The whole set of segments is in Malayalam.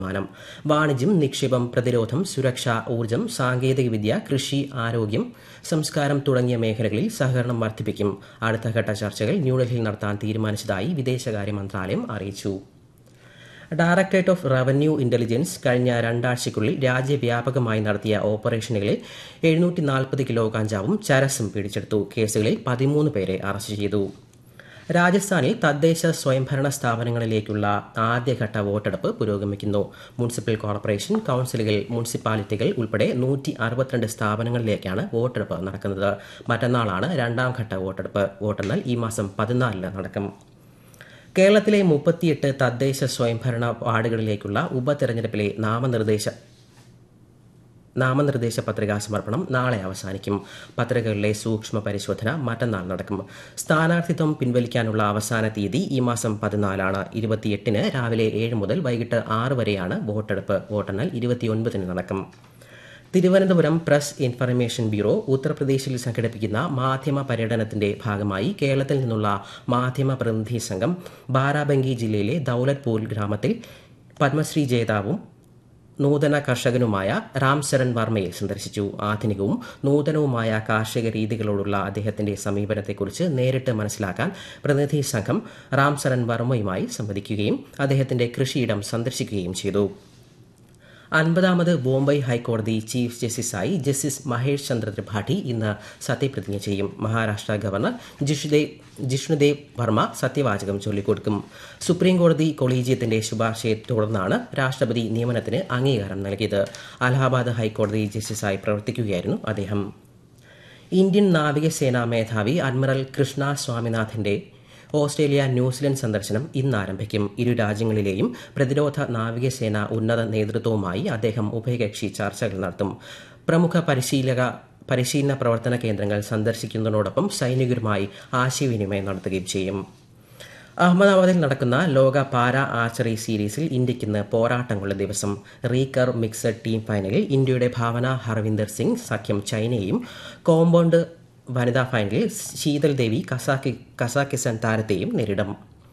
തീരുമാനം വാണിജ്യം നിക്ഷേപം പ്രതിരോധം സുരക്ഷ ഊർജ്ജം സാങ്കേതികവിദ്യ കൃഷി ആരോഗ്യം സംസ്കാരം തുടങ്ങിയ മേഖലകളിൽ സഹകരണം വർദ്ധിപ്പിക്കും അടുത്തഘട്ട ചർച്ചകൾ ന്യൂഡൽഹിയിൽ നടത്താൻ തീരുമാനിച്ചതായി വിദേശകാര്യ മന്ത്രാലയം അറിയിച്ചു ഡയറക്ടറേറ്റ് ഓഫ് റവന്യൂ ഇന്റലിജൻസ് കഴിഞ്ഞ രണ്ടാഴ്ചയ്ക്കുള്ളിൽ രാജ്യവ്യാപകമായി നടത്തിയ ഓപ്പറേഷനുകളിൽ എഴുന്നൂറ്റി നാൽപ്പത് കിലോ കഞ്ചാവും ചരസും പിടിച്ചെടുത്തു കേസുകളിൽ പതിമൂന്ന് പേരെ അറസ്റ്റ് ചെയ്തു രാജസ്ഥാനിൽ തദ്ദേശ സ്വയംഭരണ സ്ഥാപനങ്ങളിലേക്കുള്ള ആദ്യഘട്ട വോട്ടെടുപ്പ് പുരോഗമിക്കുന്നു മുനിസിപ്പൽ കോർപ്പറേഷൻ കൌൺസിലുകൾ മുനിസിപ്പാലിറ്റികൾ ഉൾപ്പെടെ നൂറ്റി അറുപത്തിരണ്ട് സ്ഥാപനങ്ങളിലേക്കാണ് വോട്ടെടുപ്പ് നടക്കുന്നത് മറ്റന്നാളാണ് രണ്ടാം ഘട്ട വോട്ടെടുപ്പ് വോട്ടെണ്ണൽ ഈ മാസം പതിനാലിന് നടക്കും കേരളത്തിലെ മുപ്പത്തിയെട്ട് തദ്ദേശ സ്വയംഭരണ വാർഡുകളിലേക്കുള്ള ഉപതെരഞ്ഞെടുപ്പിലെ നാമനിർദ്ദേശ നാമനിർദ്ദേശ പത്രികാ സമർപ്പണം നാളെ അവസാനിക്കും പത്രികകളിലെ സൂക്ഷ്മ പരിശോധന മറ്റന്നാൾ നടക്കും സ്ഥാനാർത്ഥിത്വം പിൻവലിക്കാനുള്ള അവസാന തീയതി ഈ മാസം പതിനാലാണ് ഇരുപത്തിയെട്ടിന് രാവിലെ ഏഴ് മുതൽ വൈകിട്ട് ആറ് വരെയാണ് വോട്ടെടുപ്പ് വോട്ടെണ്ണൽ ഇരുപത്തിയൊൻപതിന് നടക്കും തിരുവനന്തപുരം പ്രസ് ഇൻഫർമേഷൻ ബ്യൂറോ ഉത്തർപ്രദേശിൽ സംഘടിപ്പിക്കുന്ന മാധ്യമ പര്യടനത്തിന്റെ ഭാഗമായി കേരളത്തിൽ നിന്നുള്ള മാധ്യമ പ്രതിനിധി സംഘം ബാരാബങ്കി ജില്ലയിലെ ദൌലത്പൂർ ഗ്രാമത്തിൽ പത്മശ്രീ ജേതാവും നൂതന കർഷകനുമായ രാം ശരൺ വർമ്മയെ സന്ദർശിച്ചു ആധുനികവും നൂതനവുമായ കാർഷിക രീതികളോടുള്ള അദ്ദേഹത്തിന്റെ സമീപനത്തെക്കുറിച്ച് നേരിട്ട് മനസ്സിലാക്കാൻ പ്രതിനിധി സംഘം രാം ശരൺ വർമ്മയുമായി സംവദിക്കുകയും അദ്ദേഹത്തിന്റെ കൃഷിയിടം സന്ദർശിക്കുകയും ചെയ്തു അൻപതാമത് ബോംബെ ഹൈക്കോടതി ചീഫ് ജസ്റ്റിസായി ജസ്റ്റിസ് മഹേഷ് ചന്ദ്ര ത്രിപാഠി ഇന്ന് സത്യപ്രതിജ്ഞ ചെയ്യും മഹാരാഷ്ട്ര ഗവർണർ ജിഷ്ണുദേവ് ജിഷ്ണുദേവ് വർമ്മ സത്യവാചകം ചൊല്ലിക്കൊടുക്കും സുപ്രീം കോടതി കൊളീജിയത്തിന്റെ ശുപാർശയെ തുടർന്നാണ് രാഷ്ട്രപതി നിയമനത്തിന് അംഗീകാരം നൽകിയത് അലഹാബാദ് ഹൈക്കോടതി ജസ്റ്റിസായി പ്രവർത്തിക്കുകയായിരുന്നു അദ്ദേഹം ഇന്ത്യൻ നാവികസേനാ മേധാവി അഡ്മിറൽ കൃഷ്ണ സ്വാമിനാഥന്റെ ഓസ്ട്രേലിയ ന്യൂസിലൻഡ് സന്ദർശനം ഇന്ന് ആരംഭിക്കും ഇരു രാജ്യങ്ങളിലെയും പ്രതിരോധ നാവികസേന ഉന്നത നേതൃത്വവുമായി അദ്ദേഹം ഉഭയകക്ഷി ചർച്ചകൾ നടത്തും പ്രമുഖ പരിശീലക പരിശീലന പ്രവർത്തന കേന്ദ്രങ്ങൾ സന്ദർശിക്കുന്നതിനോടൊപ്പം സൈനികരുമായി ആശയവിനിമയം നടത്തുകയും ചെയ്യും അഹമ്മദാബാദിൽ നടക്കുന്ന ലോക പാരാ ആർച്ചറി സീരീസിൽ ഇന്ത്യയ്ക്ക് ഇന്ന് പോരാട്ടങ്ങളുടെ ദിവസം റീകർ മിക്സഡ് ടീം ഫൈനലിൽ ഇന്ത്യയുടെ ഭാവന ഹർവിന്ദർ സിംഗ് സഖ്യം ചൈനയെയും കോമ്പൗണ്ട് വനിതാ ഫൈനലിൽ ശീതൽ ദേവി കസാക്കി കസാക്കിസ്ഥാൻ താരത്തെയും നേരിടും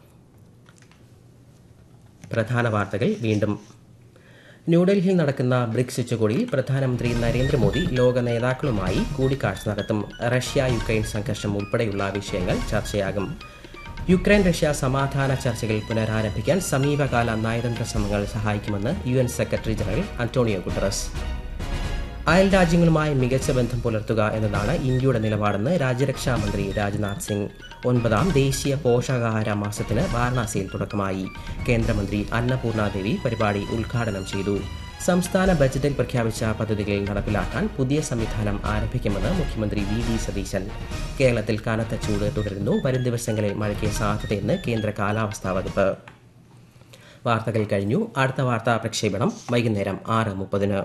പ്രധാന വാർത്തകൾ വീണ്ടും ന്യൂഡൽഹിയിൽ നടക്കുന്ന ബ്രിക്സ് ഉച്ചകോടിയിൽ പ്രധാനമന്ത്രി നരേന്ദ്രമോദി ലോക നേതാക്കളുമായി കൂടിക്കാഴ്ച നടത്തും റഷ്യ യുക്രൈൻ സംഘർഷം ഉൾപ്പെടെയുള്ള വിഷയങ്ങൾ ചർച്ചയാകും യുക്രൈൻ റഷ്യ സമാധാന ചർച്ചകൾ പുനരാരംഭിക്കാൻ സമീപകാല നയതന്ത്ര ശ്രമങ്ങൾ സഹായിക്കുമെന്ന് U N secretary general Antonio Guterres അയൽ രാജ്യങ്ങളുമായി മികച്ച ബന്ധം പുലർത്തുക എന്നതാണ് ഇന്ത്യയുടെ നിലപാടെന്ന് രാജ്യരക്ഷാ മന്ത്രി രാജ്നാഥ് സിംഗ് ഒൻപതാം ദേശീയ പോഷകാഹാര മാസത്തിന് വാരണാസിയിൽ തുടക്കമായി കേന്ദ്രമന്ത്രി അന്നപൂർണ ദേവി പരിപാടി ഉദ്ഘാടനം ചെയ്തു സംസ്ഥാന ബജറ്റിൽ പ്രഖ്യാപിച്ച പദ്ധതികൾ നടപ്പിലാക്കാൻ പുതിയ സംവിധാനം ആരംഭിക്കുമെന്ന് മുഖ്യമന്ത്രി വി ഡി സതീശൻ കേരളത്തിൽ കനത്ത ചൂട് തുടരുന്നു വരും ദിവസങ്ങളിൽ മഴയ്ക്ക് സാധ്യതയെന്ന് കേന്ദ്ര കാലാവസ്ഥാ വകുപ്പ് വാർത്തകൾ കഴിഞ്ഞു അടുത്ത വാർത്താ പ്രക്ഷേപണം വൈകുന്നേരം ആറ് മുപ്പതിന്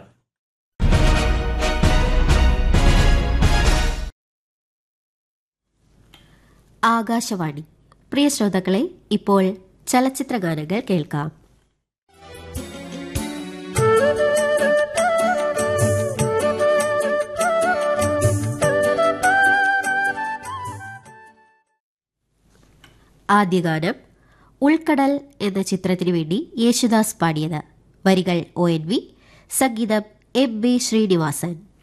ആകാശവാണി പ്രിയ ശ്രോതാക്കളെ ഇപ്പോൾ ചലച്ചിത്ര ഗാനങ്ങൾ കേൾക്കാം ആദ്യ ഗാനം ഉൾക്കടൽ എന്ന ചിത്രത്തിനു വേണ്ടി യേശുദാസ് പാടിയത് വരികൾ ഒ എൻ വി സംഗീതം എം ബി ശ്രീനിവാസൻ